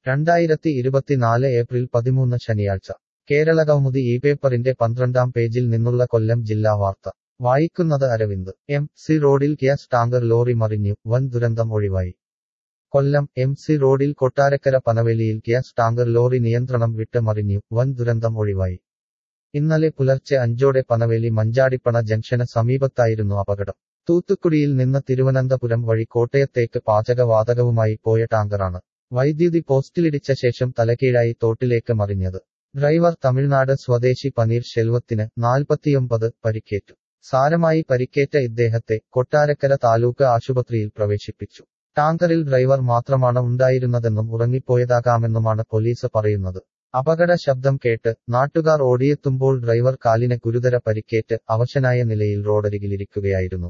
രണ്ടായിരത്തി ഇരുപത്തിനാല് ഏപ്രിൽ പതിമൂന്ന് ശനിയാഴ്ച കേരള കൗമുദി ഈ പേപ്പറിന്റെ പന്ത്രണ്ടാം പേജിൽ നിന്നുള്ള കൊല്ലം ജില്ലാ വാർത്ത വായിക്കുന്നത് അരവിന്ദ് എം സി റോഡിൽ ഗ്യാസ് ടാങ്കർ ലോറി മറിഞ്ഞു വൻ ദുരന്തം ഒഴിവായി കൊല്ലം എം സി റോഡിൽ കൊട്ടാരക്കര പനവേലിയിൽ ഗ്യാസ് ടാങ്കർ ലോറി നിയന്ത്രണം വിട്ട് മറിഞ്ഞു വൻ ദുരന്തം ഒഴിവായി ഇന്നലെ പുലർച്ചെ അഞ്ചോടെ പനവേലി മഞ്ചാടിപ്പണ ജംഗ്ഷന് സമീപത്തായിരുന്നു അപകടം തൂത്തുക്കുടിയിൽ നിന്ന് തിരുവനന്തപുരം വഴി കോട്ടയത്തേക്ക് പാചകവാതകവുമായി പോയ ടാങ്കറാണ് വൈദ്യുതി പോസ്റ്റിലിടിച്ച ശേഷം തലകീഴായി തോട്ടിലേക്ക് മറിഞ്ഞത് ഡ്രൈവർ തമിഴ്നാട് സ്വദേശി പനീർ ശെൽവത്തിന് നാൽപ്പത്തിയൊമ്പത് പരിക്കേറ്റു സാരമായി പരിക്കേറ്റ ഇദ്ദേഹത്തെ കൊട്ടാരക്കര താലൂക്ക് ആശുപത്രിയിൽ പ്രവേശിപ്പിച്ചു ടാങ്കറിൽ ഡ്രൈവർ മാത്രമാണ് ഉണ്ടായിരുന്നതെന്നും ഉറങ്ങിപ്പോയതാകാമെന്നുമാണ് പോലീസ് പറയുന്നത് അപകട ശബ്ദം കേട്ട് നാട്ടുകാർ ഓടിയെത്തുമ്പോൾ ഡ്രൈവർ കാലിന് ഗുരുതര പരിക്കേറ്റ് അവശനായ നിലയിൽ റോഡരികിലിരിക്കുകയായിരുന്നു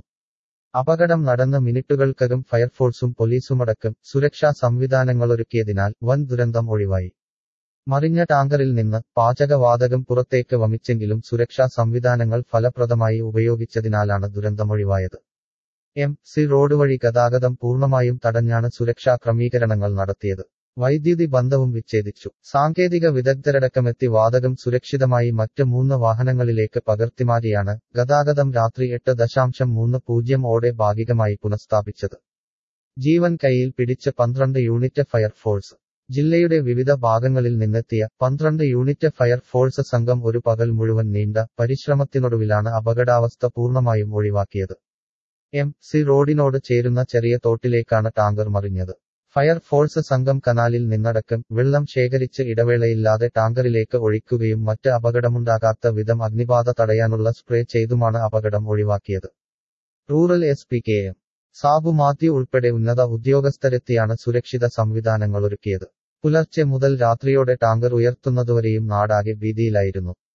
അപകടം നടന്ന മിനിറ്റുകൾക്കകം ഫയർഫോഴ്സും പോലീസുമടക്കം സുരക്ഷാ സംവിധാനങ്ങളൊരുക്കിയതിനാൽ വൻ ദുരന്തം ഒഴിവായി മറിഞ്ഞ ടാങ്കറിൽ നിന്ന് പാചകവാതകം പുറത്തേക്ക് വമിച്ചെങ്കിലും സുരക്ഷാ സംവിധാനങ്ങൾ ഫലപ്രദമായി ഉപയോഗിച്ചതിനാലാണ് ദുരന്തമൊഴിവായത് എം സി റോഡ് വഴി ഗതാഗതം പൂർണ്ണമായും തടഞ്ഞാണ് സുരക്ഷാ ക്രമീകരണങ്ങൾ നടത്തിയത് വൈദ്യുതി ബന്ധവും വിച്ഛേദിച്ചു സാങ്കേതിക വിദഗ്ധരടക്കമെത്തി വാതകം സുരക്ഷിതമായി മറ്റ് മൂന്ന് വാഹനങ്ങളിലേക്ക് പകർത്തിമാറ്റിയാണ് ഗതാഗതം രാത്രി എട്ട് ദശാംശം മൂന്ന് പൂജ്യം ഓടെ ഭാഗികമായി പുനഃസ്ഥാപിച്ചത് ജീവൻ കയ്യിൽ പിടിച്ച് പന്ത്രണ്ട് യൂണിറ്റ് ഫയർഫോഴ്സ് ജില്ലയുടെ വിവിധ ഭാഗങ്ങളിൽ നിന്നെത്തിയ പന്ത്രണ്ട് യൂണിറ്റ് ഫയർഫോഴ്സ് സംഘം ഒരു പകൽ മുഴുവൻ നീണ്ട പരിശ്രമത്തിനൊടുവിലാണ് അപകടാവസ്ഥ പൂർണ്ണമായും ഒഴിവാക്കിയത് എം സി റോഡിനോട് ചേരുന്ന ചെറിയ തോട്ടിലേക്കാണ് ടാങ്കർ മറിഞ്ഞത് ഫയർഫോഴ്സ് സംഘം കനാലിൽ നിന്നടക്കം വെള്ളം ശേഖരിച്ച് ഇടവേളയില്ലാതെ ടാങ്കറിലേക്ക് ഒഴിക്കുകയും മറ്റ് അപകടമുണ്ടാകാത്ത വിധം അഗ്നിബാധ തടയാനുള്ള സ്പ്രേ ചെയ്തുമാണ് അപകടം ഒഴിവാക്കിയത് rural S P K M Sabu Mathew ഉൾപ്പെടെ ഉന്നത ഉദ്യോഗസ്ഥരെത്തിയാണ് സുരക്ഷിത സംവിധാനങ്ങൾ ഒരുക്കിയത് പുലർച്ചെ മുതൽ രാത്രിയോടെ ടാങ്കർ ഉയർത്തുന്നതുവരെയും നാടാകെ ഭീതിയിലായിരുന്നു